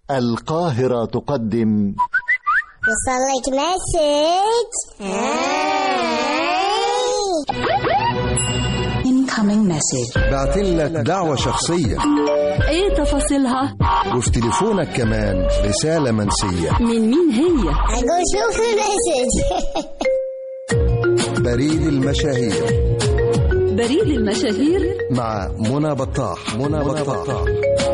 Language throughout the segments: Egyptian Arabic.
القاهرة تقدم وصلك مسج incoming message بعتلك دعوة شخصية ايه تفاصيلها وفي تليفونك كمان رسالة منسية من مين هي أقول شوف المسج بريد المشاهير بريد المشاهير مع منى بطاح منى بطاح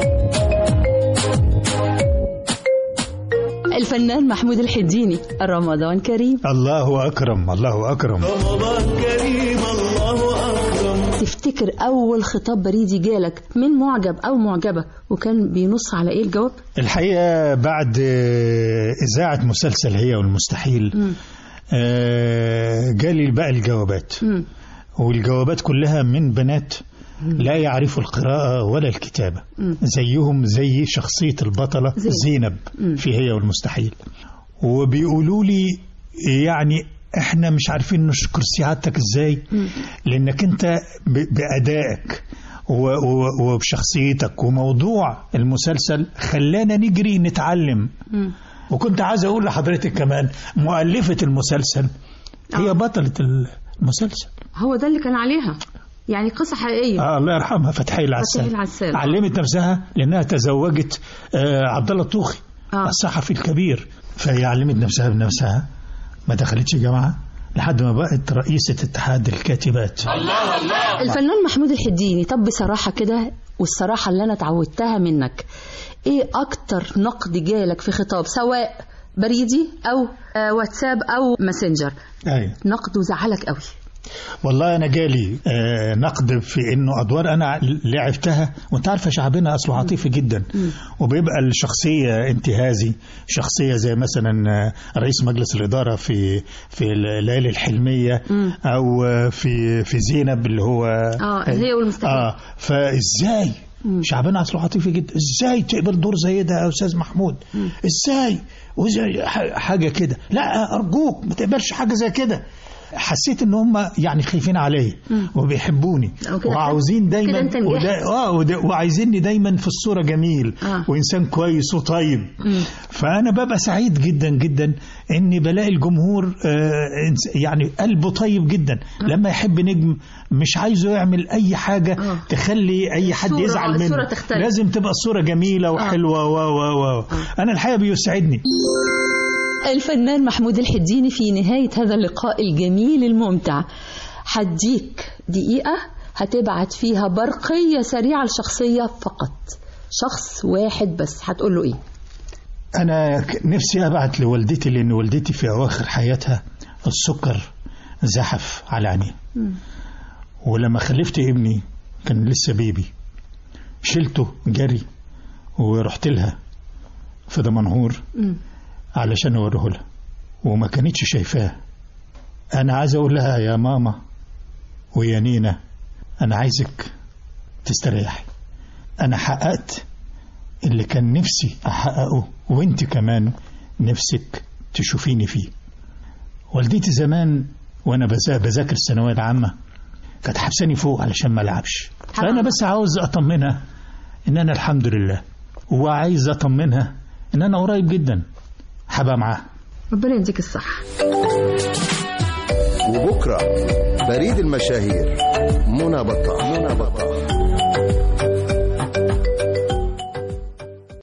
الفنان محمود الحديني رمضان كريم الله أكرم الله أكرم تفتكر اول خطاب بريدي جالك من معجب او معجبه وكان بينص على ايه الجواب الحقيقة بعد آه، إذاعة مسلسل هي والمستحيل آه، جالي بقى الجوابات مم. والجوابات كلها من بنات لا يعرفوا القراءة ولا الكتابة زيهم زي شخصية البطلة زينب. زينب في هي والمستحيل وبيقولوا لي يعني احنا مش عارفين نشكر سعادتك ازاي لانك انت ب- بادائك و- و- وبشخصيتك وموضوع المسلسل خلانا نجري نتعلم وكنت عايز اقول لحضرتك كمان مؤلفة المسلسل هي بطلة المسلسل هو ده اللي كان عليها يعني قصه حقيقيه آه الله يرحمها فتحي العسال فتحي العسال. علمت نفسها لانها تزوجت آه عبد الله الطوخي آه. الصحفي الكبير فهي علمت نفسها بنفسها ما دخلتش جامعه لحد ما بقت رئيسة اتحاد الكاتبات الفنان محمود الحديني طب بصراحه كده والصراحه اللي انا اتعودتها منك ايه اكتر نقد جالك في خطاب سواء بريدي او آه واتساب او ماسنجر أيوة. نقده زعلك قوي والله انا جالي آه نقد في انه ادوار انا لعبتها وانت عارفه شعبنا اصله عاطفي جدا وبيبقى الشخصيه انتهازي شخصيه زي مثلا آه، رئيس مجلس الاداره في في الليالي الحلميه او آه، في في زينب اللي هو اه هي والمستحيل اه فازاي شعبنا اصله عاطفي جدا ازاي تقبل دور زي ده يا استاذ محمود ازاي وإزاي ح- حاجه كده لا ارجوك ما تقبلش حاجه زي كده حسيت ان هم يعني خايفين عليا وبيحبوني أو كده وعاوزين كده دايما أنت نجحت. ودا اه ودا وعايزيني دايما في الصوره جميل آه. وانسان كويس وطيب فانا ببقى سعيد جدا جدا اني بلاقي الجمهور آه إنس- يعني قلبه طيب جدا لما يحب نجم مش عايزه يعمل اي حاجه آه. تخلي اي حد الصورة- يزعل منه الصورة تختلف. لازم تبقى الصوره جميله وحلوه و و و انا الحقيقه بيسعدني الفنان محمود الحديني في نهاية هذا اللقاء الجميل الممتع هديك دقيقة هتبعت فيها برقية سريعة لشخصية فقط شخص واحد بس هتقول له ايه انا ك- نفسي ابعت لوالدتي لان والدتي في اواخر حياتها السكر زحف على عينيها ولما خلفت ابني كان لسه بيبي شلته جري ورحت لها في دمنهور علشان اوريه لها وما كانتش شايفاه انا عايز اقول لها يا ماما ويا نينا انا عايزك تستريحي انا حققت اللي كان نفسي احققه وانت كمان نفسك تشوفيني فيه والدتي زمان وانا بذا- بذاكر الثانويه العامه كانت حبساني فوق علشان ما العبش فانا بس عاوز اطمنها ان انا الحمد لله وعايز اطمنها ان انا قريب جدا هبقى معاها ربنا يديك الصح وبكرة بريد المشاهير منى بطاح منى بطاح